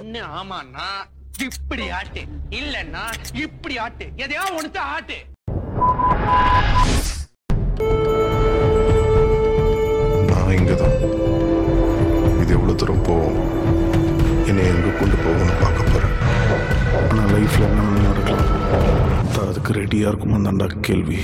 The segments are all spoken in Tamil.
ஒண்ணு ஆமான்னா இப்படி ஆட்டு இல்லன்னா இப்படி ஆட்டு எதையா ஒண்ணு ஆட்டு நான் இங்கே தான் இது எவ்வளோ தூரம் போகும் என்னை எங்கே கொண்டு போகும்னு பார்க்க போகிறேன் ஆனால் லைஃப்பில் என்ன வேணாலும் நடக்கலாம் தான் அதுக்கு ரெடியாக இருக்குமா தாண்டா கேள்வி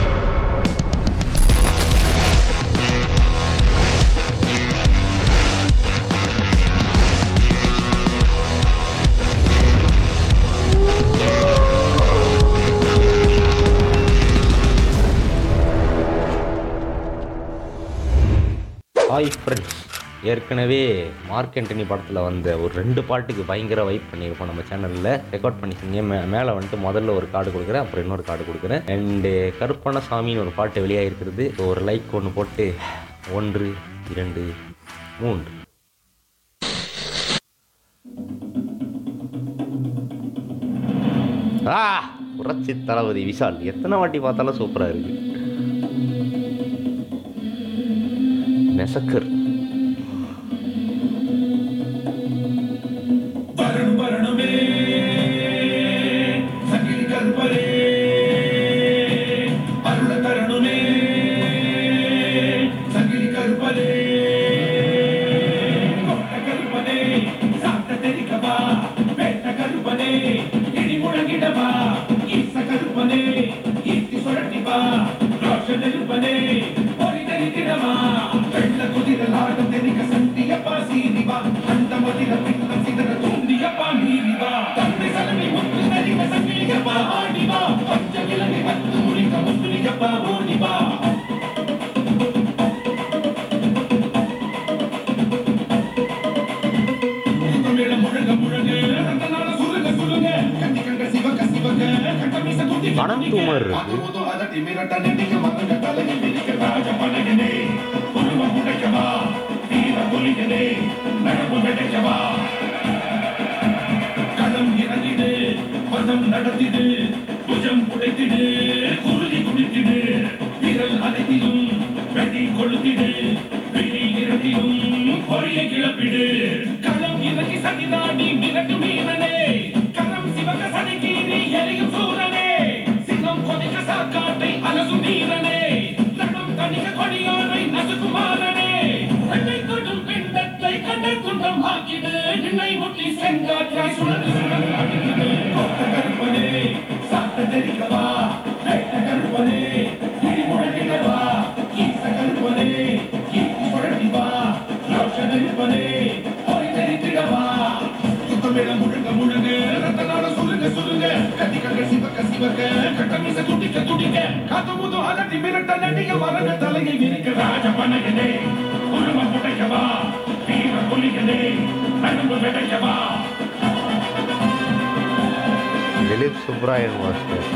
ஹாய் ஃப்ரெண்ட்ஸ் ஏற்கனவே மார்க் ஆண்டனி படத்தில் வந்த ஒரு ரெண்டு பாட்டுக்கு பயங்கர வைப் பண்ணியிருப்போம் நம்ம சேனலில் ரெக்கார்ட் பண்ணிக்கிங்க மே மேலே வந்துட்டு முதல்ல ஒரு கார்டு கொடுக்குறேன் அப்புறம் இன்னொரு கார்டு கொடுக்குறேன் அண்டு கருப்பணசாமின்னு ஒரு பாட்டு வெளியாகிருக்கிறது ஒரு லைக் ஒன்று போட்டு ஒன்று இரண்டு மூன்று ஆ புரட்சி தளபதி விஷால் எத்தனை வாட்டி பார்த்தாலும் சூப்பராக இருக்கு மெசக்கர் வரணும் வரணுமே சங்கிலி கருப்பரே அருள தரணுமே சங்கிலி கருப்பரே கொட்ட கருப்பனே சாப்பிட்ட தெரிக்கவா வேட்ட கருப்பனே இடி முழங்கிடவா ஈச கருப்பனே ஈர்த்தி சுழட்டிவா ரோஷ நெருப்பனே பொறி தெரித்திடவா வெள்ள குதிரலாட்டம் தெரிக்க சந்தியப்பா சீனிவா அந்த மதிர பின்னம் சிதற தூண்டியப்பா மீறிவா தந்தை சலனை முத்து நரிவ சங்கிலியப்பா ஆடிவா பஞ்ச விலங்கை வந்து முடிக்க முத்துலியப்பா ஓடிவா தமிழ முழங்க முழங்க அந்த நாள சுருங்க சுருங்க கண்டி கண்ட சிவக்க சிவக்க கண்ட மீச துண்டி பணம் தூமர் இருக்கு காத்துமுது அதட்டி மிரட்ட நெடிக்க மகங்க தலையில் விரிக்க ராஜ பனகனே உருவம் உடைக்கவா வீர புலிகனே நடப்பு வெடைக்கவா களம் இறங்கிடு பதம் நடத்திடு புஜம் உடைத்திடு குருதி குடித்திடு விரல் அனைத்திலும் வெடி கொளுத்திடு விழி இரண்டிலும் பொறியை கிளப்பிடு களம் இறங்கி சதிதாடி மிரட்டு வீரனே கரம் சிவக சனிக்கீரி எரியும் சூரனே சிங்கம் கொதிக்க சாக்காட்டை அலசும் வீரனே ரணம் தணிக்க கொடியோரை நசுக்குமாரனே வெள்ளை கொடும் பிண்டத்தை கண்டல் துண்டம் ஆக்கிடு நின்னை முட்டி செங்காற்றாய் சுழல் சுழல் அடிக்கிடு கொத்த கருப்பனே சாத்த தெரிக்கவா வேட்ட கருப்பனே இடி முழங்கிடவா ஈச கருப்பனே ஈட்டி சுழட்டிவா ரோஷ நெருப்பனே பொறி தெரித்திடவா சுத்தமேளம் முழுங்க முழுங்க ரத்த நாள சுருங்க சுருங்க கத்தி கண்கள் சிவக்க சிவக்க கட்ட மீச துடிக்க துடிக்க காத்து முது அலட்டி மிரட்ட நடிக மரங்க தலையை விரிக்க ராஜ பனகனே உருவம் புடைக்கவா வீர புலிகனே நரம்பு விடைக்கவா திலீப் சுப்ராயன் மாஸ்டர்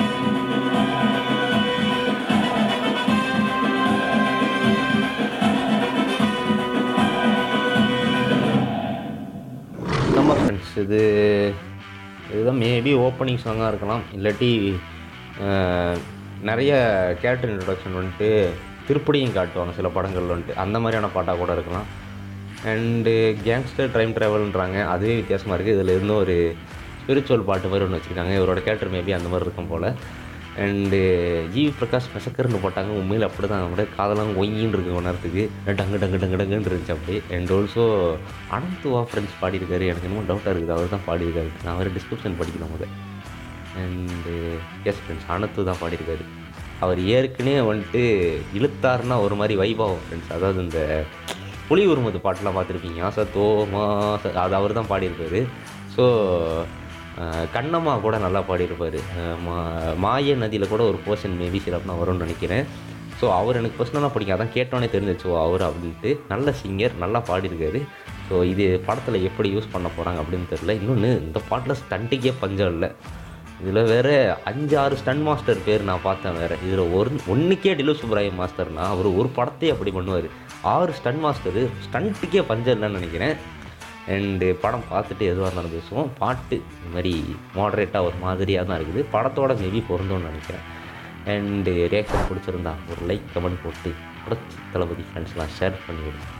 நம்ம ஃப்ரெண்ட்ஸ் இது இதுதான் மேபி ஓப்பனிங் சாங்காக இருக்கலாம் இல்லாட்டி அஹ், நிறைய கேரக்டர் இன்ட்ரடக்ஷன் வந்துட்டு திருப்படியும் காட்டுவாங்க சில படங்கள்ல வந்துட்டு அந்த மாதிரியான பாட்டாக கூட இருக்கலாம் அண்டு கேங்ஸ்டர் டைம் ட்ராவல்ன்றாங்க அதுவே வித்தியாசமாக இருக்குது இதில் இருந்தும் ஒரு ஸ்பிரிச்சுவல் பாட்டு மாதிரி ஒன்று வச்சுருக்காங்க இவரோட கேரக்டர் மேபி அந்த மாதிரி இருக்கும் போல் அண்டு ஜிவி பிரகாஷ் மெசக்கர்னு போட்டாங்க உண்மையில் அப்படி தான் நம்மளோட காதெல்லாம் ஒய்யின்னு இருக்கு கொஞ்ச நேரத்துக்கு டங்கு டங்கு டங்கு டங்குன்னு இருந்துச்சு அப்படி அண்ட் ஆல்சோ அனந்துவா ஃப்ரெண்ட்ஸ் பாடியிருக்காரு எனக்கு என்னமோ டவுட்டாக இருக்குது அவர் தான் பாடியிருக்காரு நான் அவர் டிஸ்கிரிப்ஷன் படிக்கணும் முதல் அண்டு எஸ் ஃப்ரெண்ட்ஸ் அனத்து தான் பாடியிருக்காரு அவர் ஏற்கனவே வந்துட்டு இழுத்தாருன்னா ஒரு மாதிரி வைபாவம் ஃப்ரெண்ட்ஸ் அதாவது இந்த புலி உருமது பாட்டெலாம் பார்த்துருப்பீங்க ஆசத்தோ மா அது அவர் தான் பாடியிருப்பாரு ஸோ கண்ணம்மா கூட நல்லா பாடியிருப்பார் மா மாய நதியில் கூட ஒரு போர்ஷன் மேபி சிறப்புனா வரும்னு நினைக்கிறேன் ஸோ அவர் எனக்கு பர்சனலாக பிடிக்கும் அதான் கேட்டோன்னே தெரிஞ்சிச்சு ஓ அவர் அப்படின்ட்டு நல்ல சிங்கர் நல்லா பாடியிருக்காரு ஸோ இது படத்தில் எப்படி யூஸ் பண்ண போகிறாங்க அப்படின்னு தெரில இன்னொன்று இந்த பாட்டில் ஸ்டண்ட்டுக்கே பஞ்சம் இல்லை இதில் வேறு அஞ்சு ஆறு ஸ்டன் மாஸ்டர் பேர் நான் பார்த்தேன் வேறு இதில் ஒரு ஒன்றுக்கே டிலு சுப்ராயம் மாஸ்டர்னா அவர் ஒரு படத்தையே அப்படி பண்ணுவார் ஆறு ஸ்டன் மாஸ்டரு ஸ்டண்ட்டுக்கே பஞ்சம் இல்லைன்னு நினைக்கிறேன் அண்டு படம் பார்த்துட்டு எதுவாக இருந்தாலும் பேசுவோம் பாட்டு இந்த மாதிரி மாடரேட்டாக ஒரு மாதிரியாக தான் இருக்குது படத்தோட மேபி பொருந்தோம்னு நினைக்கிறேன் அண்டு ரியாக்ஷன் பிடிச்சிருந்தா ஒரு லைக் கமெண்ட் போட்டு புரட்சி தளபதி ஃப்ரெண்ட்ஸ்லாம் ஷேர் பண்ணி விடுங்க